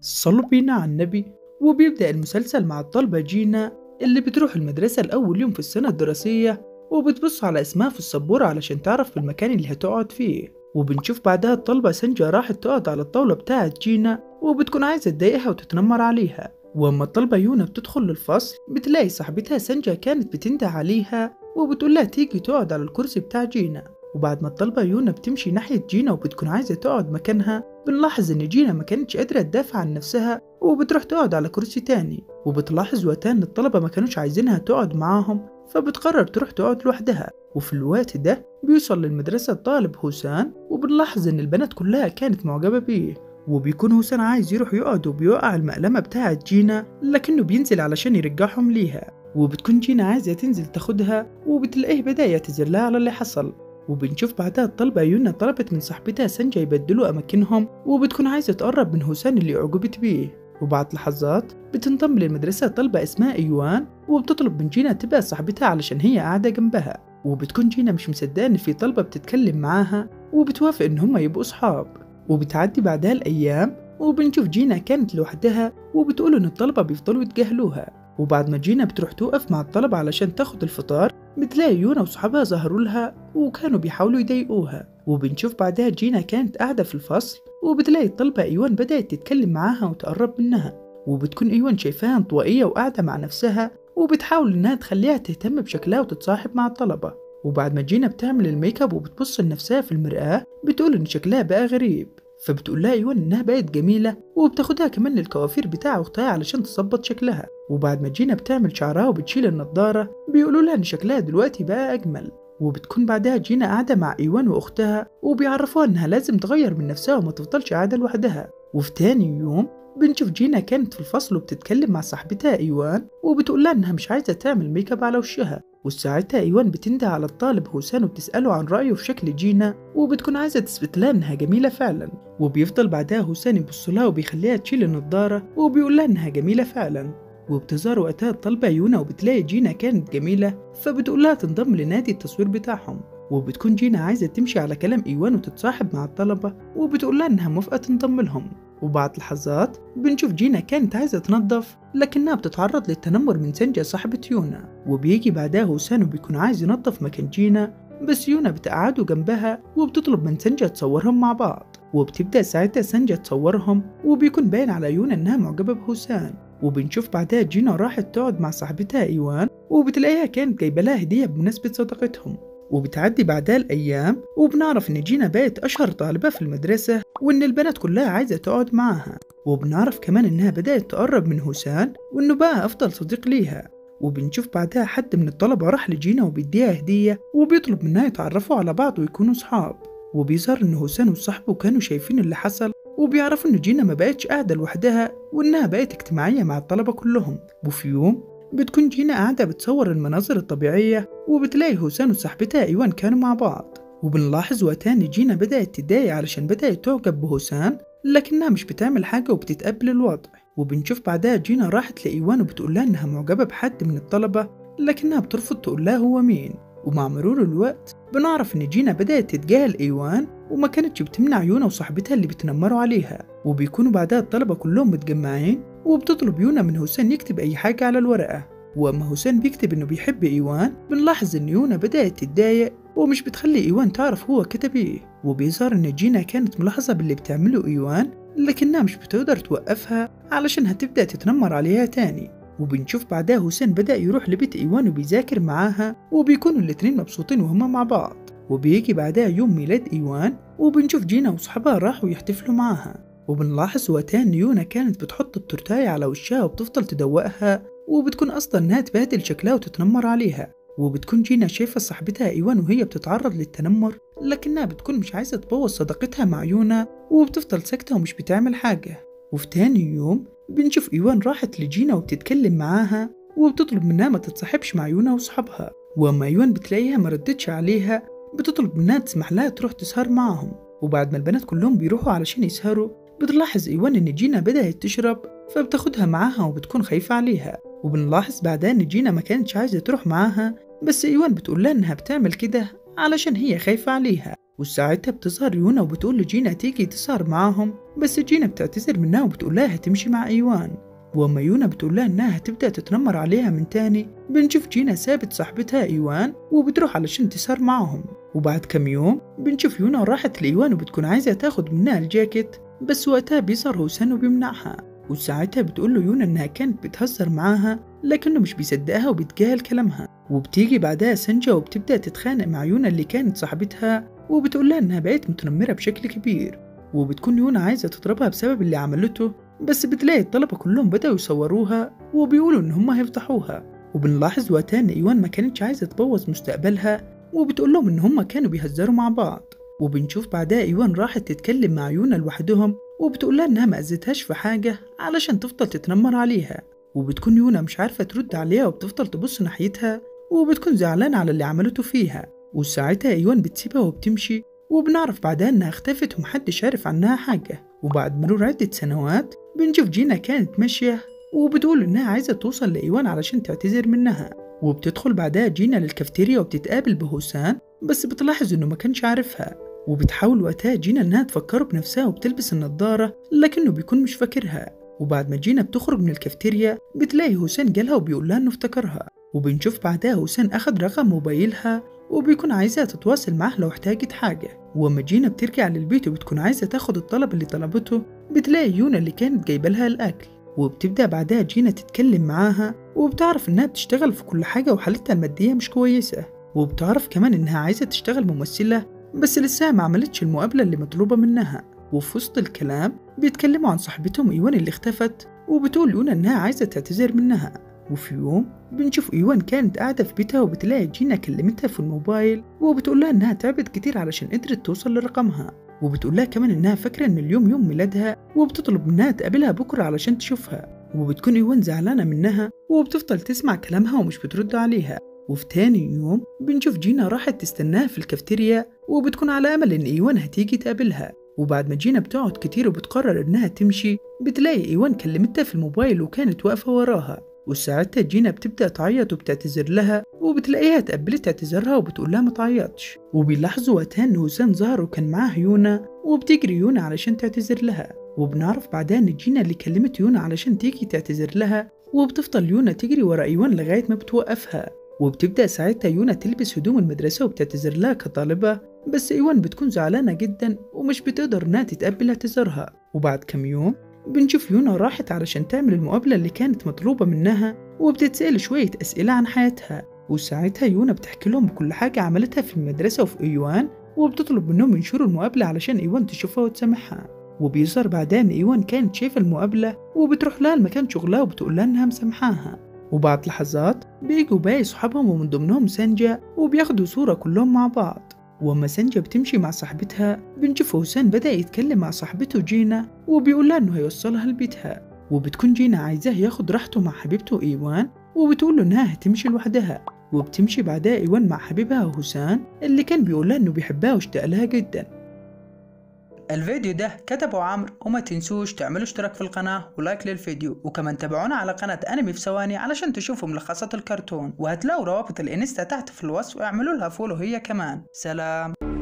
صلوا بينا على النبي وبيبدأ المسلسل مع الطالبة جينا اللي بتروح المدرسة لأول يوم في السنة الدراسية وبتبص على اسمها في السبورة علشان تعرف المكان اللي هتقعد فيه وبنشوف بعدها الطالبة سنجا راحت تقعد على الطاولة بتاعة جينا وبتكون عايزة تضايقها وتتنمر عليها واما الطالبة يونا بتدخل للفصل بتلاقي صاحبتها سنجا كانت بتنده عليها وبتقول لها تيجي تقعد على الكرسي بتاع جينا وبعد ما الطالبة يونا بتمشي ناحية جينا وبتكون عايزة تقعد مكانها بنلاحظ إن جينا ما كانتش قادرة تدافع عن نفسها وبتروح تقعد على كرسي تاني وبتلاحظ وقتها إن الطلبة ما كانوش عايزينها تقعد معاهم فبتقرر تروح تقعد لوحدها وفي الوقت ده بيوصل للمدرسة الطالب هوسان وبنلاحظ إن البنات كلها كانت معجبة بيه وبيكون هوسان عايز يروح يقعد وبيوقع المقلمة بتاعة جينا لكنه بينزل علشان يرجعهم ليها وبتكون جينا عايزة تنزل تاخدها وبتلاقيه بدأ يعتذر لها على اللي حصل وبنشوف بعدها الطلبة يونا طلبت من صاحبتها سنجا يبدلوا أماكنهم وبتكون عايزة تقرب من هوسان اللي أعجبت بيه وبعد لحظات بتنضم للمدرسة طلبة اسمها إيوان وبتطلب من جينا تبقى صاحبتها علشان هي قاعدة جنبها وبتكون جينا مش مصدقة إن في طلبة بتتكلم معاها وبتوافق إن هما يبقوا صحاب وبتعدي بعدها الأيام وبنشوف جينا كانت لوحدها وبتقول إن الطلبة بيفضلوا يتجاهلوها وبعد ما جينا بتروح توقف مع الطلبة علشان تاخد الفطار بتلاقي يونا وصحابها ظهروا لها وكانوا بيحاولوا يضايقوها وبنشوف بعدها جينا كانت قاعدة في الفصل وبتلاقي الطلبة إيوان بدأت تتكلم معاها وتقرب منها وبتكون إيوان شايفاها انطوائية وقاعدة مع نفسها وبتحاول إنها تخليها تهتم بشكلها وتتصاحب مع الطلبة وبعد ما جينا بتعمل الميك اب وبتبص لنفسها في المرآة بتقول إن شكلها بقى غريب فبتقول لها ايوان انها بقت جميله وبتاخدها كمان للكوافير بتاع اختها علشان تظبط شكلها وبعد ما جينا بتعمل شعرها وبتشيل النضاره بيقولوا لها ان شكلها دلوقتي بقى اجمل وبتكون بعدها جينا قاعدة مع إيوان وأختها وبيعرفوها إنها لازم تغير من نفسها وما تفضلش قاعدة لوحدها وفي تاني يوم بنشوف جينا كانت في الفصل وبتتكلم مع صاحبتها إيوان وبتقول لها إنها مش عايزة تعمل ميك اب على وشها وساعتها إيوان بتنده على الطالب هوسان وبتسأله عن رأيه في شكل جينا وبتكون عايزة تثبت لها إنها جميلة فعلا وبيفضل بعدها هوسان يبص لها وبيخليها تشيل النضارة وبيقول لها إنها جميلة فعلا وبتظهر وقتها الطالبة يونا وبتلاقي جينا كانت جميلة فبتقول لها تنضم لنادي التصوير بتاعهم وبتكون جينا عايزة تمشي على كلام إيوان وتتصاحب مع الطلبة وبتقول لها إنها موافقة تنضم لهم وبعد لحظات بنشوف جينا كانت عايزة تنظف لكنها بتتعرض للتنمر من سنجا صاحبة يونا وبيجي بعدها هوسان وبيكون عايز ينظف مكان جينا بس يونا بتقعده جنبها وبتطلب من سنجا تصورهم مع بعض وبتبدأ ساعتها سنجا تصورهم وبيكون باين على يونا إنها معجبة بهوسان وبنشوف بعدها جينا راحت تقعد مع صاحبتها إيوان وبتلاقيها كانت جايبة لها هدية بمناسبة صداقتهم وبتعدي بعدها الأيام وبنعرف إن جينا بقت أشهر طالبة في المدرسة وإن البنات كلها عايزة تقعد معاها وبنعرف كمان إنها بدأت تقرب من هوسان وإنه بقى أفضل صديق ليها وبنشوف بعدها حد من الطلبة راح لجينا وبيديها هدية وبيطلب منها يتعرفوا على بعض ويكونوا صحاب وبيظهر إن هوسان وصاحبه كانوا شايفين اللي حصل وبيعرفوا إن جينا ما بقتش قاعدة لوحدها وإنها بقت اجتماعية مع الطلبة كلهم وفي يوم بتكون جينا قاعدة بتصور المناظر الطبيعية وبتلاقي هوسان وصاحبتها إيوان كانوا مع بعض وبنلاحظ وقتها إن جينا بدأت تتضايق علشان بدأت تعجب بهوسان لكنها مش بتعمل حاجة وبتتقبل الوضع وبنشوف بعدها جينا راحت لإيوان وبتقول لها إنها معجبة بحد من الطلبة لكنها بترفض تقول لها هو مين ومع مرور الوقت بنعرف إن جينا بدأت تتجاهل إيوان وما كانتش بتمنع يونا وصاحبتها اللي بيتنمروا عليها وبيكونوا بعدها الطلبة كلهم متجمعين وبتطلب يونا من هوسان يكتب أي حاجة على الورقة وأما هوسان بيكتب إنه بيحب إيوان بنلاحظ إن يونا بدأت تتضايق ومش بتخلي إيوان تعرف هو كتب إيه وبيظهر إن جينا كانت ملاحظة باللي بتعمله إيوان لكنها مش بتقدر توقفها علشان هتبدأ تتنمر عليها تاني وبنشوف بعدها هوسان بدأ يروح لبيت إيوان وبيذاكر معاها وبيكونوا الاتنين مبسوطين وهما مع بعض وبيجي بعدها يوم ميلاد إيوان وبنشوف جينا وصحابها راحوا يحتفلوا معاها وبنلاحظ وقتها إن يونا كانت بتحط التورتاية على وشها وبتفضل تدوقها وبتكون أصلا إنها تبهدل شكلها وتتنمر عليها وبتكون جينا شايفة صاحبتها إيوان وهي بتتعرض للتنمر لكنها بتكون مش عايزة تبوظ صداقتها مع يونا وبتفضل ساكتة ومش بتعمل حاجة وفي تاني يوم بنشوف إيوان راحت لجينا وبتتكلم معاها وبتطلب منها ما تتصاحبش مع يونا وصحابها وأما إيوان بتلاقيها ما ردتش عليها بتطلب منها تسمح لها تروح تسهر معاهم وبعد ما البنات كلهم بيروحوا علشان يسهروا بتلاحظ إيوان إن جينا بدأت تشرب فبتاخدها معاها وبتكون خايفة عليها وبنلاحظ بعدها إن جينا ما كانتش عايزة تروح معاها بس إيوان بتقول لها إنها بتعمل كده علشان هي خايفة عليها وساعتها بتظهر يونا وبتقول لجينا تيجي تسهر معاهم بس جينا بتعتذر منها وبتقول لها هتمشي مع ايوان واما يونا بتقول لها انها هتبدا تتنمر عليها من تاني بنشوف جينا سابت صاحبتها ايوان وبتروح علشان تسهر معاهم وبعد كم يوم بنشوف يونا راحت لايوان وبتكون عايزه تاخد منها الجاكيت بس وقتها بيظهر هوسان وبيمنعها وساعتها بتقول له يونا انها كانت بتهزر معاها لكنه مش بيصدقها وبيتجاهل كلامها وبتيجي بعدها سنجا وبتبدا تتخانق مع يونا اللي كانت صاحبتها وبتقول لها انها بقت متنمره بشكل كبير وبتكون يونا عايزه تضربها بسبب اللي عملته بس بتلاقي الطلبة كلهم بدأوا يصوروها وبيقولوا إن هما هيفضحوها وبنلاحظ وقتها إن إيوان ما كانتش عايزة تبوظ مستقبلها وبتقول لهم إن هما كانوا بيهزروا مع بعض وبنشوف بعدها إيوان راحت تتكلم مع يونا لوحدهم وبتقول لها إنها ما أذتهاش في حاجة علشان تفضل تتنمر عليها وبتكون يونا مش عارفة ترد عليها وبتفضل تبص ناحيتها وبتكون زعلانة على اللي عملته فيها وساعتها إيوان بتسيبها وبتمشي وبنعرف بعدها إنها اختفت ومحدش عارف عنها حاجة وبعد مرور عدة سنوات بنشوف جينا كانت ماشية وبتقول إنها عايزة توصل لإيوان علشان تعتذر منها وبتدخل بعدها جينا للكافتيريا وبتتقابل بهوسان بس بتلاحظ إنه ما كانش عارفها وبتحاول وقتها جينا إنها تفكره بنفسها وبتلبس النضارة لكنه بيكون مش فاكرها وبعد ما جينا بتخرج من الكافتيريا بتلاقي هوسان جالها وبيقول لها إنه افتكرها وبنشوف بعدها هوسان أخد رقم موبايلها وبيكون عايزها تتواصل معاه لو احتاجت حاجة وأما جينا بترجع للبيت وبتكون عايزة تاخد الطلب اللي طلبته بتلاقي يونا اللي كانت جايبة لها الأكل وبتبدأ بعدها جينا تتكلم معاها وبتعرف إنها بتشتغل في كل حاجة وحالتها المادية مش كويسة وبتعرف كمان إنها عايزة تشتغل ممثلة بس لسه ما عملتش المقابلة اللي مطلوبة منها وفي وسط الكلام بيتكلموا عن صاحبتهم إيوان اللي اختفت وبتقول يونا إنها عايزة تعتذر منها وفي يوم بنشوف إيوان كانت قاعدة في بيتها وبتلاقي جينا كلمتها في الموبايل وبتقول لها إنها تعبت كتير علشان قدرت توصل لرقمها وبتقول لها كمان إنها فاكرة إن اليوم يوم ميلادها وبتطلب منها تقابلها بكرة علشان تشوفها وبتكون إيوان زعلانة منها وبتفضل تسمع كلامها ومش بترد عليها وفي تاني يوم بنشوف جينا راحت تستناها في الكافتيريا وبتكون على أمل إن إيوان هتيجي تقابلها وبعد ما جينا بتقعد كتير وبتقرر إنها تمشي بتلاقي إيوان كلمتها في الموبايل وكانت واقفة وراها وساعتها جينا بتبدأ تعيط وبتعتذر لها وبتلاقيها تقبلت اعتذارها وبتقول لها ما تعيطش وبيلاحظوا وقتها ان هوسان ظهر وكان معاه يونا وبتجري يونا علشان تعتذر لها وبنعرف بعدها ان جينا اللي كلمت يونا علشان تيجي تعتذر لها وبتفضل يونا تجري ورا ايوان لغاية ما بتوقفها وبتبدأ ساعتها يونا تلبس هدوم المدرسة وبتعتذر لها كطالبة بس ايوان بتكون زعلانة جدا ومش بتقدر انها تتقبل اعتذارها وبعد كم يوم بنشوف يونا راحت علشان تعمل المقابلة اللي كانت مطلوبة منها وبتتسأل شوية أسئلة عن حياتها وساعتها يونا بتحكي لهم بكل حاجة عملتها في المدرسة وفي إيوان وبتطلب منهم ينشروا المقابلة علشان إيوان تشوفها وتسامحها وبيظهر بعدها إن إيوان كانت شايفة المقابلة وبتروح لها المكان شغلها وبتقول لها إنها مسامحاها وبعد لحظات بيجوا باقي صحابهم ومن ضمنهم سانجا وبياخدوا صورة كلهم مع بعض وأما سانجا بتمشي مع صاحبتها بنشوف حسين بدأ يتكلم مع صاحبته جينا وبيقول لها إنه هيوصلها لبيتها وبتكون جينا عايزاه ياخد راحته مع حبيبته إيوان وبتقول له إنها هتمشي لوحدها وبتمشي بعدها إيوان مع حبيبها حسام اللي كان بيقول لها إنه بيحبها واشتاق لها جدا الفيديو ده كتبه عمرو وما تنسوش تعملوا اشتراك في القناة ولايك للفيديو وكمان تابعونا على قناة انمي في ثواني علشان تشوفوا ملخصات الكرتون وهتلاقوا روابط الانستا تحت في الوصف واعملوا لها فولو هي كمان سلام